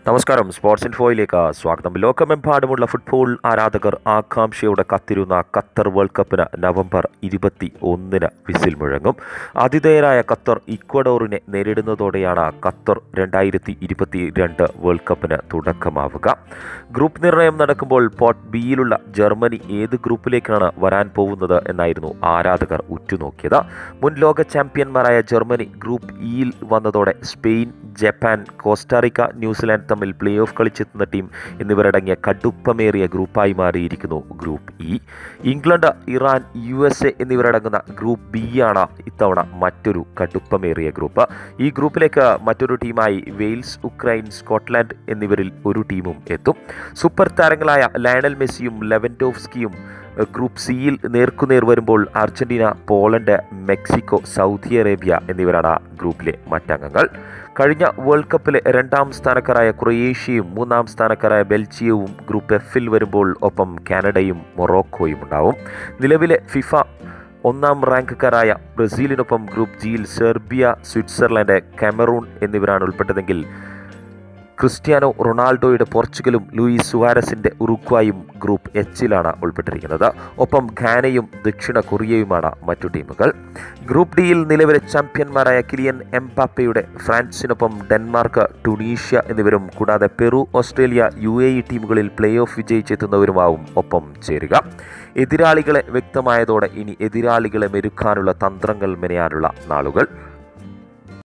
നമസ്കാരം സ്പോർട്സ് ഇൻഫോയിലേക്ക് സ്വാഗതം ലോകമെമ്പാടുമുള്ള ഫുട്ബോൾ ആരാധകർ ആകാംക്ഷയോടെ കത്തിരുന്ന ഖത്തർ വേൾഡ് കപ്പിന് നവംബർ ഇരുപത്തി ഒന്നിന് വിസിൽ മുഴങ്ങും ആതിഥേയരായ ഖത്തർ ഇക്വഡോറിനെ നേരിടുന്നതോടെയാണ് ഖത്തർ രണ്ടായിരത്തി ഇരുപത്തി രണ്ട് വേൾഡ് കപ്പിന് തുടക്കമാവുക ഗ്രൂപ്പ് നിർണയം നടക്കുമ്പോൾ പോട്ട് ബിയിലുള്ള ജർമ്മനി ഏത് ഗ്രൂപ്പിലേക്കാണ് വരാൻ പോകുന്നത് എന്നായിരുന്നു ആരാധകർ ഉറ്റുനോക്കിയത് മുൻ ലോക ചാമ്പ്യന്മാരായ ജർമ്മനി ഗ്രൂപ്പ് ഇയിൽ വന്നതോടെ സ്പെയിൻ ജപ്പാൻ കോസ്റ്റാറിക്ക ന്യൂസിലാൻഡ് തമ്മിൽ പ്ലേ ഓഫ് കളിച്ചെത്തുന്ന ടീം എന്നിവരടങ്ങിയ കടുപ്പമേറിയ ഗ്രൂപ്പായി മാറിയിരിക്കുന്നു group E England Iran U S A എന്നിവരടങ്ങുന്ന ഗ്രൂപ്പ് ബി ആണ് ഇത്തവണ മറ്റൊരു കടുപ്പമേറിയ ഗ്രൂപ്പ് ഈ ഗ്രൂപ്പിലേക്ക് മറ്റൊരു ടീമായി വെയിൽസ് ഉക്രൈൻ സ്കോട്ട്ലാൻഡ് എന്നിവരിൽ ഒരു ടീമും എത്തും സൂപ്പർ താരങ്ങളായ ലയണൽ മെസ്സിയും ലെവൻഡോവ്സ്കിയും ഗ്രൂപ്പ് സിയിൽ നേർക്കുനേർ വരുമ്പോൾ Argentina Poland Mexico Saudi Arabia എന്നിവരാണ് ഗ്രൂപ്പിലെ മറ്റംഗങ്ങൾ കഴിഞ്ഞ വേൾഡ് കപ്പിലെ രണ്ടാം സ്ഥാനക്കാരായ ക്രൊയേഷ്യയും മൂന്നാം സ്ഥാനക്കാരായ ബെൽജിയവും ഗ്രൂപ്പ് എഫിൽ വരുമ്പോൾ ഒപ്പം കാനഡയും മൊറോക്കോയും ഉണ്ടാവും നിലവിലെ ഫിഫ ഒന്നാം റാങ്ക്കാരായ ബ്രസീലിനൊപ്പം ഗ്രൂപ്പ് ജിയിൽ സെർബിയ സ്വിറ്റ്സർലൻഡ് കാമറൂൺ എന്നിവരാണ് ഉൾപ്പെട്ടതെങ്കിൽ ക്രിസ്ത്യാനോ റൊണാൾഡോയുടെ പോർച്ചുഗലും ലൂയിസ് സുവാരസിൻ്റെ ഉറുഗ്വായും ഗ്രൂപ്പ് എച്ചിലാണ് ഉൾപ്പെട്ടിരിക്കുന്നത് ഒപ്പം ഘാനയും ദക്ഷിണ കൊറിയയുമാണ് മറ്റു ടീമുകൾ ഗ്രൂപ്പ് ഡിയിൽ നിലവിലെ ചാമ്പ്യന്മാരായ കിലിയൻ എംപാപ്പയുടെ ഫ്രാൻസിനൊപ്പം ഡെൻമാർക്ക് ടുണീഷ്യ എന്നിവരും കൂടാതെ Peru Australia U A E ടീമുകളിൽ പ്ലേ ഓഫ് വിജയിച്ചെത്തുന്നവരുമാവും ഒപ്പം ചേരുക എതിരാളികളെ വ്യക്തമായതോടെ ഇനി എതിരാളികളെ മെരുക്കാനുള്ള തന്ത്രങ്ങൾ മെനയാനുള്ള നാളുകൾ